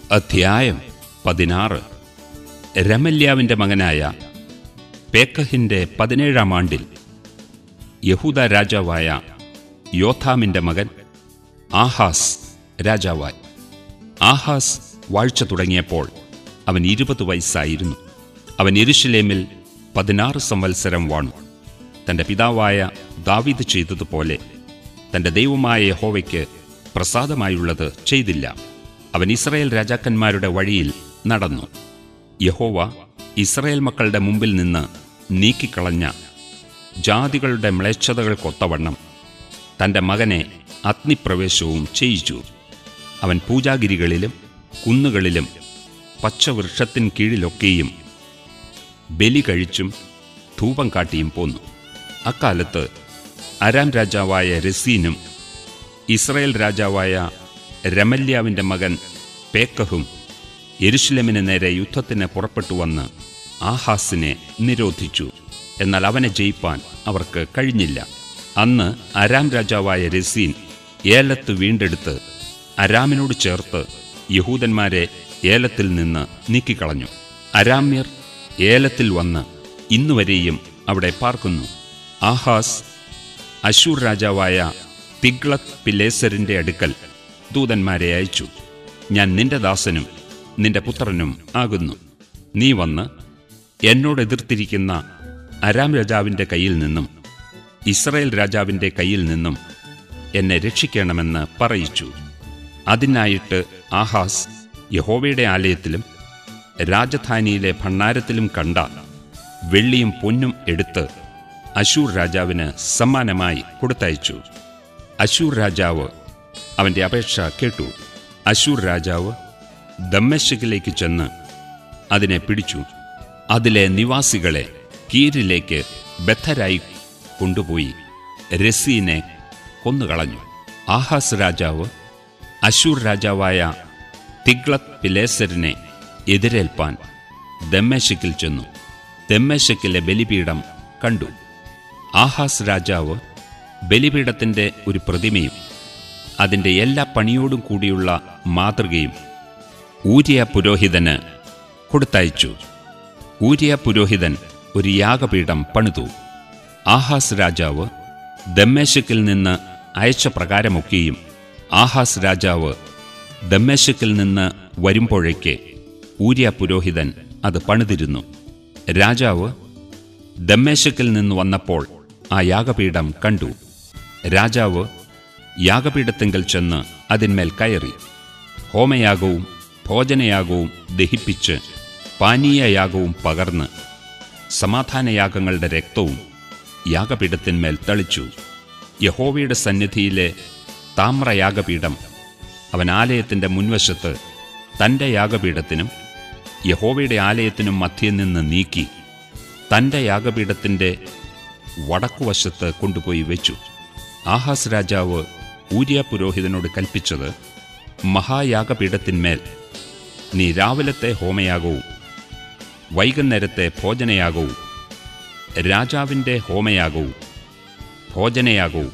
അധ്യായം പതിനാറ് രമല്യാവിൻ്റെ മകനായ പേക്കഹിൻ്റെ പതിനേഴാം ആണ്ടിൽ യഹൂദ രാജാവായ യോഥാമിൻ്റെ മകൻ ആഹാസ് രാജാവായി ആഹാസ് വാഴ്ച തുടങ്ങിയപ്പോൾ അവൻ ഇരുപത് വയസ്സായിരുന്നു അവൻ യെരുശലേമിൽ പതിനാറ് സംവത്സരം വാണു തൻ്റെ പിതാവായ ദാവീദ് ചെയ്തതുപോലെ തൻ്റെ ദൈവമായ യഹോവയ്ക്ക് പ്രസാദമായുള്ളത് ചെയ്തില്ല അവൻ ഇസ്രയേൽ രാജാക്കന്മാരുടെ വഴിയിൽ നടന്നു യഹോവ ഇസ്രയേൽ മക്കളുടെ മുമ്പിൽ നിന്ന് നീക്കിക്കളഞ്ഞ ജാതികളുടെ മ്ലേച്ഛതകൾക്കൊത്തവണ്ണം തൻ്റെ മകനെ അഗ്നിപ്രവേശവും ചെയ്യിച്ചു അവൻ പൂജാഗിരികളിലും കുന്നുകളിലും പച്ചവൃക്ഷത്തിൻ കീഴിലൊക്കെയും ബലി കഴിച്ചും ധൂപം കാട്ടിയും പോന്നു അക്കാലത്ത് അരാം രാജാവായ രസീനും ഇസ്രയേൽ രാജാവായ രമല്യാവിൻ്റെ മകൻ പേക്കഹും യെരുഷലേമിന് നേരെ യുദ്ധത്തിന് പുറപ്പെട്ടു വന്ന് ആഹാസിനെ നിരോധിച്ചു എന്നാൽ അവനെ ജയിപ്പാൻ അവർക്ക് കഴിഞ്ഞില്ല അന്ന് അരാം രാജാവായ രസീൻ ഏലത്ത് വീണ്ടെടുത്ത് അരാമിനോട് ചേർത്ത് യഹൂദന്മാരെ ഏലത്തിൽ നിന്ന് നീക്കിക്കളഞ്ഞു അരാമ്യർ ഏലത്തിൽ വന്ന് ഇന്നുവരെയും അവിടെ പാർക്കുന്നു ആഹാസ് അശൂർ രാജാവായ തിഗ്ലത് പിലേസറിന്റെ അടുക്കൽ ദൂതന്മാരെ അയച്ചു ഞാൻ നിന്റെ ദാസനും നിന്റെ പുത്രനും ആകുന്നു നീ വന്ന് എന്നോട് എതിർത്തിരിക്കുന്ന അരാം രാജാവിന്റെ കയ്യിൽ നിന്നും ഇസ്രയേൽ രാജാവിന്റെ കയ്യിൽ നിന്നും എന്നെ രക്ഷിക്കണമെന്ന് പറയിച്ചു അതിനായിട്ട് ആഹാസ് യഹോവയുടെ ആലയത്തിലും രാജധാനിയിലെ ഭണ്ണാരത്തിലും കണ്ട വെള്ളിയും പൊന്നും എടുത്ത് അശൂർ രാജാവിന് സമ്മാനമായി കൊടുത്തയച്ചു അശൂർ രാജാവ് അവന്റെ അപേക്ഷ കേട്ടു അശൂർ രാജാവ് ദമ്മശക്കിലേക്ക് ചെന്ന് അതിനെ പിടിച്ചു അതിലെ നിവാസികളെ കീരിലേക്ക് ബദ്ധരായി കൊണ്ടുപോയി രസീനെ കൊന്നുകളഞ്ഞു ആഹാസ് രാജാവ് അശൂർ രാജാവായ തിഗ്ലത് പിലേസരിനെ എതിരേൽപ്പാൻ ദമ്മേശക്കിൽ ചെന്നു ദമ്മേശക്കിലെ ബലിപീഠം കണ്ടു ആഹാസ് രാജാവ് ബലിപീഠത്തിൻ്റെ ഒരു പ്രതിമയും അതിൻ്റെ എല്ലാ പണിയോടും കൂടിയുള്ള മാതൃകയും ഊരിയ പുരോഹിതന് കൊടുത്തയച്ചു ഊരിയ പുരോഹിതൻ ഒരു യാഗപീഠം പണിതു ആഹാസ് രാജാവ് ദമ്മേശക്കിൽ നിന്ന് അയച്ച പ്രകാരമൊക്കെയും ആഹാസ് രാജാവ് ദമ്മേശക്കിൽ നിന്ന് വരുമ്പോഴേക്ക് ഊരിയ പുരോഹിതൻ അത് പണിതിരുന്നു രാജാവ് ദമ്മേശക്കിൽ നിന്ന് വന്നപ്പോൾ ആ യാഗപീഠം കണ്ടു രാജാവ് യാഗപീഠത്തിങ്കൽ ചെന്ന് അതിന്മേൽ കയറി ഹോമയാഗവും ഭോജനയാഗവും ദഹിപ്പിച്ച് പാനീയയാഗവും പകർന്ന് സമാധാനയാഗങ്ങളുടെ രക്തവും യാഗപീഠത്തിന്മേൽ തളിച്ചു യഹോവയുടെ സന്നിധിയിലെ താമ്രയാഗപീഠം അവൻ ആലയത്തിൻ്റെ മുൻവശത്ത് തൻ്റെ യാഗപീഠത്തിനും യഹോവയുടെ ആലയത്തിനും മധ്യേ നിന്ന് നീക്കി തൻ്റെ യാഗപീഠത്തിൻ്റെ വടക്കുവശത്ത് കൊണ്ടുപോയി വെച്ചു ആഹാസ് രാജാവ് ഊര്യ പുരോഹിതനോട് കൽപ്പിച്ചത് മഹായാഗപീഠത്തിന്മേൽ നീ രാവിലത്തെ ഹോമയാഗവും വൈകുന്നേരത്തെ ഭോജനയാഗവും രാജാവിൻ്റെ ഹോമയാഗവും ഭോജനയാഗവും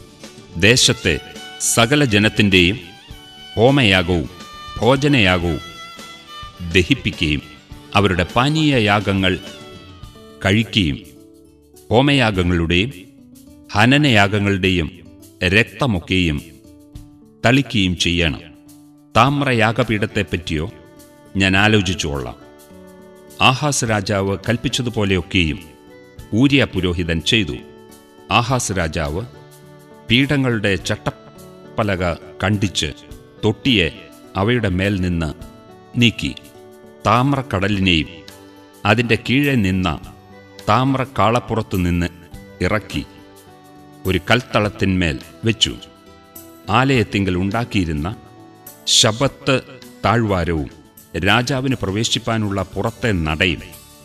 ദേശത്തെ സകല ജനത്തിൻ്റെയും ഹോമയാഗവും ഭോജനയാഗവും ദഹിപ്പിക്കുകയും അവരുടെ പാനീയയാഗങ്ങൾ കഴിക്കുകയും ഹോമയാഗങ്ങളുടെയും ഹനനയാഗങ്ങളുടെയും രക്തമൊക്കെയും തളിക്കുകയും ചെയ്യണം താമ്രയാഗപീഠത്തെപ്പറ്റിയോ ഞാൻ ആലോചിച്ചുകൊള്ളാം ആഹാസ് രാജാവ് കൽപ്പിച്ചതുപോലെയൊക്കെയും ഊരിയ പുരോഹിതൻ ചെയ്തു ആഹാസ് രാജാവ് പീഠങ്ങളുടെ ചട്ടപ്പലക കണ്ടിച്ച് തൊട്ടിയെ അവയുടെ മേൽ നിന്ന് നീക്കി താമ്രക്കടലിനെയും അതിൻ്റെ കീഴെ നിന്ന താമ്രക്കാളപ്പുറത്തു നിന്ന് ഇറക്കി ഒരു കൽത്തളത്തിന്മേൽ വെച്ചു ആലയത്തിങ്കൽ ഉണ്ടാക്കിയിരുന്ന ശബത്ത് താഴ്വാരവും രാജാവിന് പ്രവേശിപ്പാനുള്ള പുറത്തെ നടയും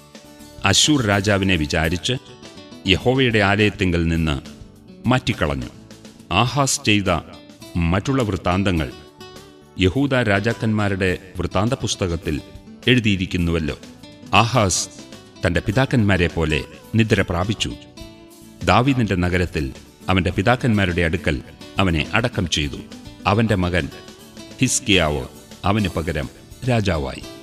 അശൂർ രാജാവിനെ വിചാരിച്ച് യഹോവയുടെ ആലയത്തിങ്കൽ നിന്ന് മാറ്റിക്കളഞ്ഞു ആഹാസ് ചെയ്ത മറ്റുള്ള വൃത്താന്തങ്ങൾ യഹൂദ രാജാക്കന്മാരുടെ വൃത്താന്ത പുസ്തകത്തിൽ എഴുതിയിരിക്കുന്നുവല്ലോ ആഹാസ് തന്റെ പിതാക്കന്മാരെ പോലെ നിദ്ര പ്രാപിച്ചു ദാവീദിന്റെ നഗരത്തിൽ അവന്റെ പിതാക്കന്മാരുടെ അടുക്കൽ അവനെ അടക്കം ചെയ്തു അവന്റെ മകൻ ഹിസ്കിയാവ് അവന് പകരം രാജാവായി